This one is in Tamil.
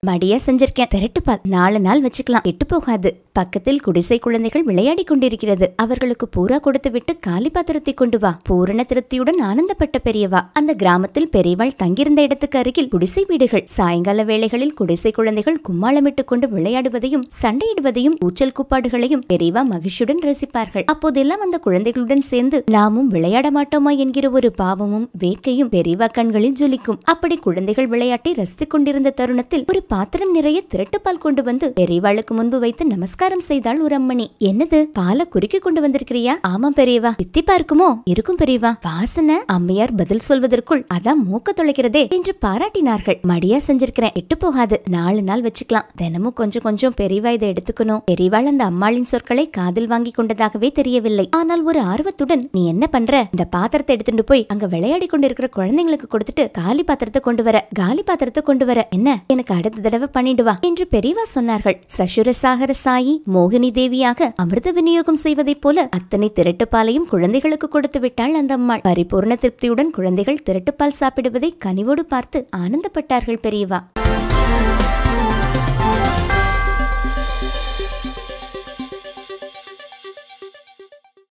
மடியா செஞ்சிருக்கேன் திரட்டு பால் நாலு நாள் வச்சுக்கலாம் கெட்டு போகாது பக்கத்தில் குடிசை குழந்தைகள் விளையாடி கொண்டிருக்கிறது அவர்களுக்கு பூரா கொடுத்து விட்டு காலி பாத்திரத்தை கொண்டு வா பூரண திருப்தியுடன் ஆனந்தப்பட்ட பெரியவா அந்த கிராமத்தில் பெரியவாள் தங்கியிருந்த இடத்துக்கு அருகில் குடிசை வீடுகள் சாயங்கால வேளைகளில் குடிசை குழந்தைகள் கும்மாளமிட்டுக் கொண்டு விளையாடுவதையும் சண்டையிடுவதையும் ஊச்சல் கூப்பாடுகளையும் பெரியவா மகிழ்ச்சியுடன் ரசிப்பார்கள் அப்போதெல்லாம் அந்த குழந்தைகளுடன் சேர்ந்து நாமும் விளையாட மாட்டோமா என்கிற ஒரு பாவமும் வேட்கையும் பெரியவா கண்களில் ஜொலிக்கும் அப்படி குழந்தைகள் விளையாட்டை ரசித்துக் கொண்டிருந்த தருணத்தில் ஒரு பாத்திரம் நிறைய திரட்டுப்பால் கொண்டு வந்து பெரியவாளுக்கு முன்பு வைத்து நமஸ்காரம் செய்தாள் ஒரு அம்மணி என்னது பாலை குறுக்கி கொண்டு வந்திருக்கிறியா ஆமாம் பெரியவா தித்திப்பா இருக்குமோ இருக்கும் பெரியவா வாசனை அம்மையார் பதில் சொல்வதற்குள் அதான் மூக்க தொலைக்கிறதே என்று பாராட்டினார்கள் மடியா செஞ்சிருக்கிறேன் எட்டு போகாது நாலு நாள் வச்சுக்கலாம் தினமும் கொஞ்சம் கொஞ்சம் பெரியவா இதை எடுத்துக்கணும் பெரியவாள் அந்த அம்மாளின் சொற்களை காதில் வாங்கி கொண்டதாகவே தெரியவில்லை ஆனால் ஒரு ஆர்வத்துடன் நீ என்ன பண்ற இந்த பாத்திரத்தை எடுத்துட்டு போய் அங்க விளையாடி கொண்டிருக்கிற குழந்தைங்களுக்கு கொடுத்துட்டு காலி பாத்திரத்தை கொண்டு வர காலி பாத்திரத்தை கொண்டு வர என்ன எனக்கு அடுத்த தடவை பண்ணிட்டு வா என்று பெரியவா சொன்னார்கள் சசுர சாகர சாயி மோகினி தேவியாக அமிர்த விநியோகம் செய்வதைப் போல அத்தனை திரட்டுப்பாலையும் குழந்தைகளுக்கு கொடுத்து விட்டாள் அந்த அம்மாள் பரிபூர்ண திருப்தியுடன் குழந்தைகள் திரட்டுப்பால் சாப்பிடுவதை கனிவோடு பார்த்து ஆனந்தப்பட்டார்கள் பெரியவா